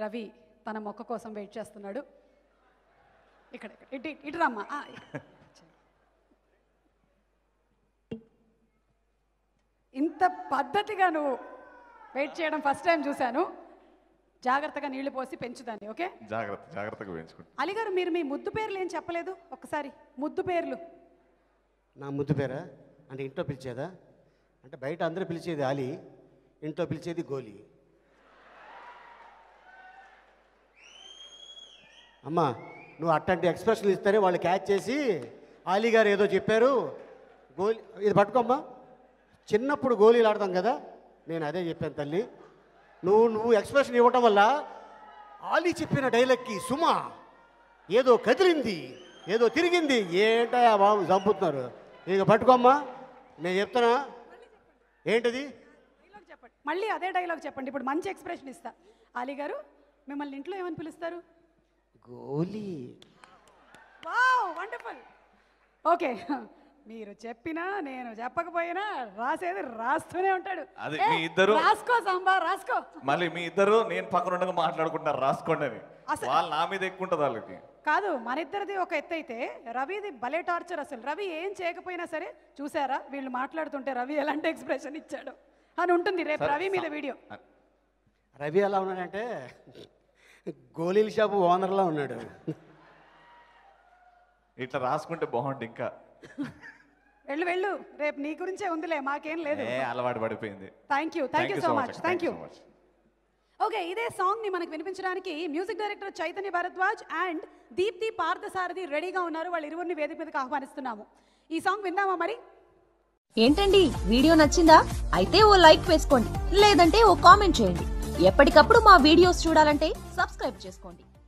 రవి తన మొక్క కోసం వెయిట్ చేస్తున్నాడు ఇక్కడ ఇక్కడ. ఇటు ఇటు రమ్మా ఆ, ఇక్కడ. ఇంత పద్ధతిగా నువ్వు వెయిట్ చేయడం ఫస్ట్ టైం చూశాను జాగ్రత్తగా నీళ్లు పోసి పెంచుదాన్ని ఓకే జాగ్రత్త జాగ్రత్తగా వేయించుకుంటా అలీగారు మీరు మీ ముద్దు పేర్లు ఏం చెప్పలేదు ఒక్కసారి ముద్దు పేర్లు నా ముద్దు పేరా అంటే ఇంట్లో పిలిచేదా అంటే బయట అందరూ పిలిచేది ఆలి ఇంట్లో పిలిచేది గోలి అమ్మా నువ్వు అట్లాంటి ఎక్స్ప్రెషన్లు ఇస్తేనే వాళ్ళు క్యాచ్ చేసి ఆలీ గారు ఏదో చెప్పారు గోలీ ఇది పట్టుకోమ్మా చిన్నప్పుడు గోళీలు ఆడతాం కదా నేను అదే చెప్పాను తల్లి నువ్వు నువ్వు ఎక్స్ప్రెషన్ ఇవ్వటం వల్ల ఆలీ చెప్పిన డైలాగ్కి సుమా ఏదో కదిలింది ఏదో తిరిగింది ఏంటయ్యా బాబు చంపుతున్నారు ఇక పట్టుకోమ్మా నేను చెప్తానా ఏంటిది డైలాగ్ చెప్పండి మళ్ళీ అదే డైలాగ్ చెప్పండి ఇప్పుడు మంచి ఎక్స్ప్రెషన్ ఇస్తా అలీ గారు మిమ్మల్ని ఇంట్లో ఏమని పిలుస్తారు గోలీ వావ్ వండర్ఫుల్ ఓకే మీరు చెప్పినా నేను చెప్పకపోయినా రాసేది రాస్తూనే ఉంటాడు అది ఏ, మీ ఇద్దరు- రాసుకో సాంబా రాసుకో మళ్ళీ మీ ఇద్దరు నేను పక్కన ఉండగా మాట్లాడుకుంటారు రాసుకోండి అని అసలు- వాళ్ళు నా మీద ఎక్కువ ఉంటుంది వాళ్ళకి కాదు మన ఇద్దరిది ఒక ఎత్తు అయితే రవిది భలే టార్చర్ అసలు రవి ఏం చేయకపోయినా సరే చూసారా వీళ్ళు మాట్లాడుతుంటే రవి ఎలాంటి ఎక్స్ప్రెషన్ ఇచ్చాడు అని ఉంటుంది రేపు రవి మీద వీడియో రవి ఎలా ఉన్నాడంటే గోళీల షాపు ఓనర్లా ఉన్నాడు ఇట్లా రాసుకుంటే బాగుంటుంది ఇంకా వెళ్ళు వెళ్ళు రేపు నీ గురించే ఉందిలే మాకేం లేదు ఏ అలవాటు పడిపోయింది thank you thank you so much thank you so much. Okay ఇదే సాంగ్ ని మనకు వినిపించడానికి music director Chaitanya Bharadwaj and Deepthi Parthasarathi రెడీగా ఉన్నారు వాళ్ళ ఇరువురిని వేదిక మీదకి ఆహ్వానిస్తున్నాము ఈ సాంగ్ విందామా మరి ఏంటండి వీడియో నచ్చిందా అయితే ఓ లైక్ వేసుకోండి లేదంటే ఓ కామెంట్ చేయండి ఎప్పటికప్పుడు మా వీడియోస్ చూడాలంటే సబ్స్క్రైబ్ చేసుకోండి